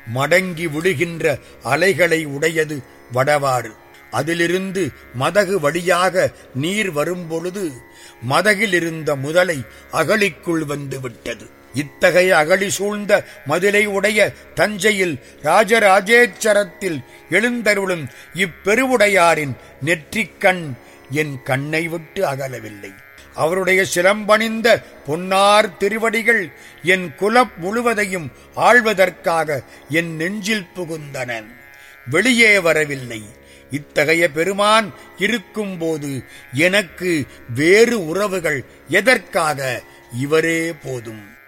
மடங்கி விழுகின்ற அலைகளை உடையது வடவாறு அதிலிருந்து மதகு வழியாக நீர் வரும்பொழுது மதகில் இருந்த முதலை அகழிக்குள் வந்து விட்டது இத்தகைய அகழி சூழ்ந்த மதிலை உடைய தஞ்சையில் ராஜராஜேச்சரத்தில் எழுந்தருளும் இப்பெருவுடையாரின் நெற்றிக்கண் என் கண்ணை விட்டு அகலவில்லை அவருடைய சிலம்பணிந்த பொன்னார் திருவடிகள் என் குலம் முழுவதையும் ஆள்வதற்காக என் நெஞ்சில் புகுந்தன வெளியே வரவில்லை இத்தகைய பெருமான் இருக்கும்போது எனக்கு வேறு உறவுகள் எதற்காக இவரே போதும்